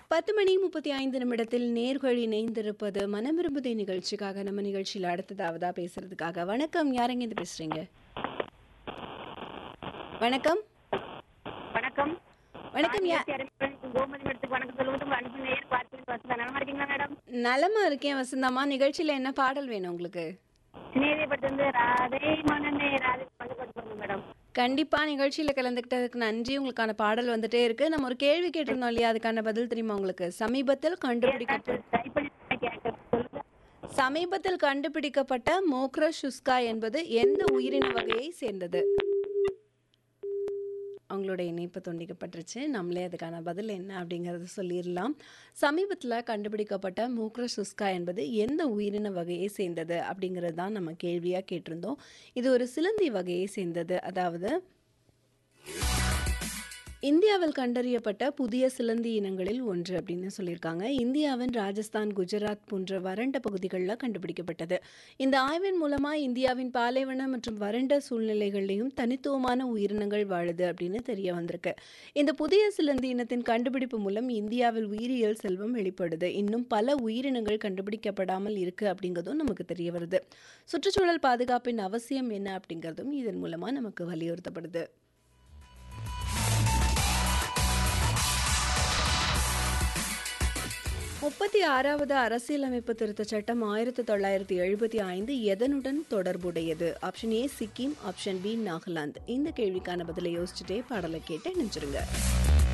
பத்து மணி முப்பத்தி ஐந்து நிமிடத்தில் நேர்கள் இணைந்திருப்பது மனம் விரும்புதே நிகழ்ச்சிக்காக நம்ம நிகழ்ச்சியில் அடுத்ததாவதா பேசுறதுக்காக வணக்கம் யாரெங்க இது பேசுறீங்க வணக்கம் வணக்கம் வணக்கம் யா ஆதித்ய அரசியல் கோமதி மேடத்துக்கு வணக்கம் சொல்லுவது உங்க அன்பு நேயர் பார்த்து வசந்தா நலமா இருக்கீங்களா மேடம் நலமா இருக்கேன் வசந்தம்மா நிகழ்ச்சியில என்ன பாடல் வேணும் உங்களுக்கு சிநேகிதை பட்டு வந்து ராதே மனமே ராதே வந்து பாட்டு பாருங்க மேடம் கண்டிப்பா நிகழ்ச்சியில கலந்துக்கிட்டதுக்கு நன்றி உங்களுக்கான பாடல் வந்துட்டே இருக்கு நம்ம ஒரு கேள்வி கேட்டிருந்தோம் இல்லையா அதுக்கான பதில் தெரியுமா உங்களுக்கு சமீபத்தில் கண்டுபிடிக்கப்பட்ட டைப் பண்ணி கேட்க சொல்லுங்க சமீபத்தில் கண்டுபிடிக்கப்பட்ட மோக்ரா சுஸ்கா என்பது எந்த உயிரின வகையை சேர்ந்தது அவங்களோட இணைப்பு துண்டிக்கப்பட்டுருச்சு நம்மளே அதுக்கான பதில் என்ன அப்படிங்கிறத சொல்லிடலாம் சமீபத்தில் கண்டுபிடிக்கப்பட்ட மூக்ர சுஸ்கா என்பது எந்த உயிரின வகையை சேர்ந்தது அப்படிங்கிறது தான் நம்ம கேள்வியாக கேட்டிருந்தோம் இது ஒரு சிலந்தி வகையை சேர்ந்தது அதாவது இந்தியாவில் கண்டறியப்பட்ட புதிய சிலந்தி இனங்களில் ஒன்று அப்படின்னு சொல்லியிருக்காங்க இந்தியாவின் ராஜஸ்தான் குஜராத் போன்ற வறண்ட பகுதிகளில் கண்டுபிடிக்கப்பட்டது இந்த ஆய்வின் மூலமா இந்தியாவின் பாலைவன மற்றும் வறண்ட சூழ்நிலைகள்லையும் தனித்துவமான உயிரினங்கள் வாழுது அப்படின்னு தெரிய வந்திருக்கு இந்த புதிய சிலந்தி இனத்தின் கண்டுபிடிப்பு மூலம் இந்தியாவில் உயிரியல் செல்வம் வெளிப்படுது இன்னும் பல உயிரினங்கள் கண்டுபிடிக்கப்படாமல் இருக்கு அப்படிங்கிறதும் நமக்கு தெரிய வருது சுற்றுச்சூழல் பாதுகாப்பின் அவசியம் என்ன அப்படிங்கிறதும் இதன் மூலமா நமக்கு வலியுறுத்தப்படுது முப்பத்தி ஆறாவது அரசியலமைப்பு திருத்தச் சட்டம் ஆயிரத்தி தொள்ளாயிரத்தி எழுபத்தி ஐந்து எதனுடன் தொடர்புடையது option A Sikkim option B Nagaland இந்த கேள்விக்கான பதிலை யோசிச்சுட்டே பாடலை கேட்டு நினைச்சிருங்க